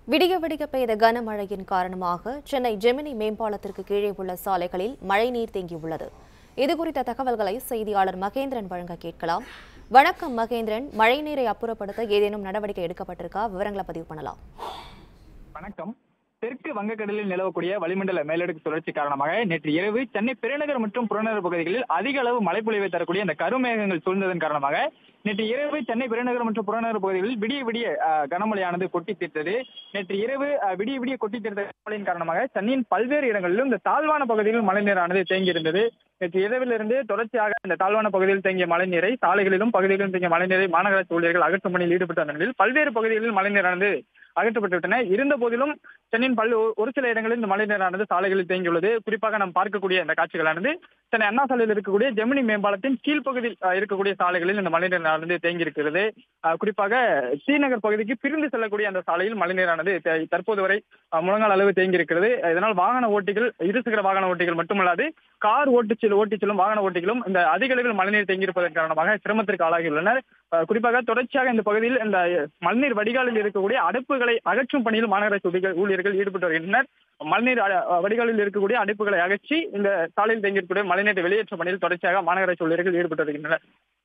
விடிய விடிய பெய்த கனமழையின் காரணமாக சென்னை ஜெமினி மேம்பாலத்திற்கு கீழே உள்ள சாலைகளில் மழைநீர் தேங்கியுள்ளது இதுகுறித்த தகவல்களை செய்தியாளர் மகேந்திரன் வழங்க கேட்கலாம் வணக்கம் மகேந்திரன் மழைநீரை அப்புறப்படுத்த ஏதேனும் நடவடிக்கை எடுக்கப்பட்டிருக்கா விவரங்களை பதிவு பண்ணலாம் வணக்கம் தெற்கு வங்கக்கடலில் நிலவக்கூடிய வளிமண்டல மேலடுக்கு சுழற்சி காரணமாக நேற்று இரவு சென்னை பெருநகர் மற்றும் புறநகர் பகுதிகளில் அதிக அளவு மழைப்பொழிவை தரக்கூடிய இந்த கருமேகங்கள் சூழ்ந்ததன் காரணமாக நேற்று இரவு சென்னை பெருநகர் மற்றும் புறநகர் பகுதிகளில் விடிய விடிய அஹ், கனமழையானது கொட்டி தீர்த்தது நேற்று இரவு அஹ், விடிய விடிய கொட்டி தீர்த்த கனமழையின் காரணமாக சென்னையின் பல்வேறு இடங்களிலும் இந்த தாழ்வான பகுதிகளில் மழைநீரானது தேங்கி இருந்தது நேற்று இரவிலிருந்து தொடர்ச்சியாக இந்த தாழ்வான பகுதியில் தேங்கிய மழைநீரை சாலைகளிலும் பகுதிகளிலும் தேங்கிய மழைநீரை மாநகராட்சி ஊழியர்கள் அகற்றும் பணியில் ஈடுபட்ட நிலையில் பல்வேறு பகுதிகளில் மழைநீரானது அகற்றப்பட்டு விட்டன இருந்த போதிலும் சென்னையின் பல் ஒரு சில இடங்களில் இந்த மழைநீரானது சாலைகளில் தேங்கியுள்ளது குறிப்பாக நாம் பார்க்கக்கூடிய இந்த காட்சிகளானது சென்னை அண்ணா சாலையில் இருக்கக்கூடிய ஜெமினி மேம்பாலத்தின் கீழ்ப்பகுதியில் அஹ், இருக்கக்கூடிய சாலைகளில் இந்த மழைநீரானது தேங்கி இருக்கிறது அஹ், குறிப்பாக ஸ்ரீநகர் பகுதிக்கு பிரிந்து செல்லக்கூடிய அந்த சாலையில் மழைநீரானது தே- தற்போது வரை அஹ், முழங்கால் அளவு தேங்கி இருக்கிறது இதனால் வாகன ஓட்டிகள் இருசக்கர வாகன ஓட்டிகள் மட்டுமல்லாது கார் ஓட்டு செல் ஓட்டி செல்லும் வாகன ஓட்டிகளும் இந்த அதிக அளவில் மழைநீர் தேங்கியிருப்பதன் காரணமாக சிரமத்திற்கு ஆளாகியுள்ளனர் அஹ், குறிப்பாக தொடர்ச்சியாக இந்த பகுதியில் இந்த மழைநீர் வடிகாலில் இருக்கக்கூடிய அடுப்புகளை அகற்றும் பணியில் மாநகராட்சி ஊழியர்கள் ஊழியர்கள் ஈடுபட்டு வருகின்றனர் மழைநீர் அ- வடிகாலில் இருக்கக்கூடிய அடுப்புகளை அகற்றி இந்த சாலையில் தேங்கியிருக்கக்கூடிய மழைநீரை வெளியேற்றும் பணியில் தொடர்ச்சியாக மாநகராட்சி ஊழியர்கள் ஈடுபட்டு வருகின்றனர்